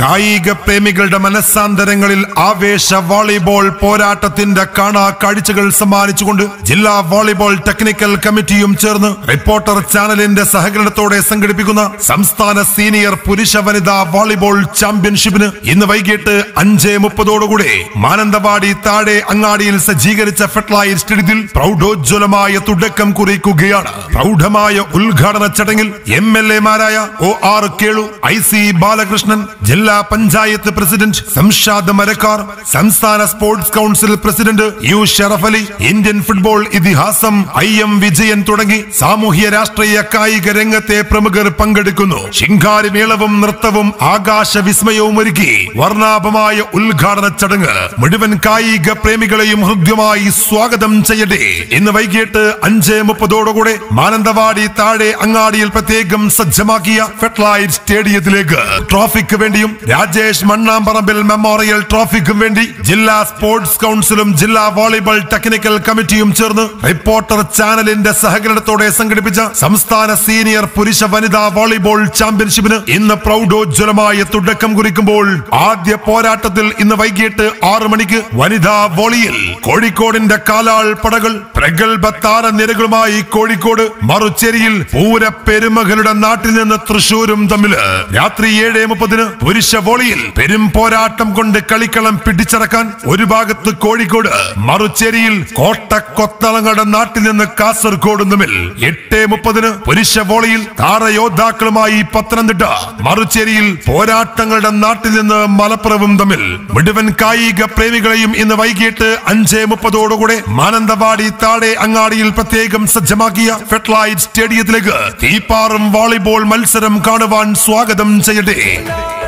കായിക പ്രേമികളുടെ മനസ്സാന്തരങ്ങളിൽ ആവേശ വോളിബോൾ പോരാട്ടത്തിന്റെ കാണാ കാഴ്ചകൾ സമ്മാനിച്ചുകൊണ്ട് ജില്ലാ വോളിബോൾ ടെക്നിക്കൽ കമ്മിറ്റിയും ചേർന്ന് റിപ്പോർട്ടർ ചാനലിന്റെ സഹകരണത്തോടെ സംഘടിപ്പിക്കുന്ന സംസ്ഥാന സീനിയർ പുരുഷ വനിതാ വോളിബോൾ ചാമ്പ്യൻഷിപ്പിന് ഇന്ന് വൈകിട്ട് അഞ്ച് മുപ്പതോടുകൂടെ മാനന്തവാടി താഴെ അങ്ങാടിയിൽ സജ്ജീകരിച്ച ഫെട്ലൈറ്റ് സ്റ്റേഡിയത്തിൽ പ്രൗഢോജ്വലമായ തുടക്കം കുറിക്കുകയാണ് പ്രൗഢമായ ഉദ്ഘാടന ചടങ്ങിൽ എം എൽ എമാരായ O R Kelu I C Balakrishnan ജില്ലാ പഞ്ചായത്ത് പ്രസിഡന്റ് സംഷാദ് മരക്കാർ സംസ്ഥാന sports council president U Sharaf Ali Indian football ഇതിഹാസം ഐ എം വിജയൻ തുടങ്ങി സാമൂഹ്യ രാഷ്ട്രീയ കായിക രംഗത്തെ പ്രമുഖർ പങ്കെടുക്കുന്നു ശിങ്കാരിമേളവും നൃത്തവും ആകാശ വിസ്മയവും ഒരുക്കി വർണ്ണാഭമായ ഉദ്ഘാടന ചടങ്ങ് മുഴുവൻ കായിക പ്രേമികളെയും ഹൃദ്യമായി സ്വാഗതം ചെയ്യട്ടെ ഇന്ന് വൈകിട്ട് അഞ്ച് മുപ്പതോടുകൂടെ മാനന്തവാടി താഴെ അങ്ങാടിയിൽ പ്രത്യേകം സജ്ജമാക്കിയ ഫെട്ലൈറ്റ് സ്റ്റേഡിയത്തിലേക്ക് ട്രോഫിക്ക് വേണ്ടിയും രാജേഷ് മണ്ണാമ്പറമ്പിൽ മെമ്മോറിയൽ ട്രോഫിക്കും വേണ്ടി ജില്ലാ സ്പോർട്സ് കൗൺസിലും ജില്ലാ വോളിബോൾ ടെക്നിക്കൽ കമ്മിറ്റിയും ചേർന്ന് റിപ്പോർട്ടർ ചാനലിന്റെ സഹകരണത്തോടെ സംഘടിപ്പിച്ച സംസ്ഥാന സീനിയർ പുരുഷ വനിതാ വോളിബോൾ ചാമ്പ്യൻഷിപ്പിന് ഇന്ന് പ്രൗഢോജ്വലമായ തുടക്കം കുറിക്കുമ്പോൾ ആദ്യ പോരാട്ടത്തിൽ ഇന്ന് വൈകിട്ട് ആറു മണിക്ക് വനിതാ വോളിയിൽ കോഴിക്കോടിന്റെ കാലാൾ പടകൾ പ്രഗത്ഭ താരനിരകളുമായി കോഴിക്കോട് മറുചേരിയിൽ പൂര പെരുമകളുടെ നാട്ടിൽ നിന്ന് തൃശൂരും തമ്മിൽ രാത്രി ഏഴ് മുപ്പതിന് പുരുഷ വോളിയിൽ പെരും പോരാട്ടം കൊണ്ട് കളിക്കളം പിടിച്ചടക്കാൻ ഒരു ഭാഗത്ത് കോഴിക്കോട് മറുചേരിയിൽ കോട്ട കൊത്തളങ്ങളുടെ നാട്ടിൽ നിന്ന് കാസർഗോഡും തമ്മിൽ എട്ട് മുപ്പതിന് പുരുഷ വോളിയിൽ താരയോദ്ധാക്കളുമായി പത്തനംതിട്ട മറുചേരിയിൽ പോരാട്ടങ്ങളുടെ നാട്ടിൽ നിന്ന് മലപ്പുറവും തമ്മിൽ മുഴുവൻ കായിക പ്രേമികളെയും ഇന്ന് വൈകിട്ട് അഞ്ച് മുപ്പതോടുകൂടെ മാനന്തവാടി താഴെ അങ്ങാടിയിൽ പ്രത്യേകം സജ്ജമാക്കിയ ഫെട്ലൈറ്റ് സ്റ്റേഡിയത്തിലേക്ക് തീപ്പാറും വോളിബോൾ മത്സരം കാണുവാൻ സ്വാഗതം ചെയ്യട്ടെ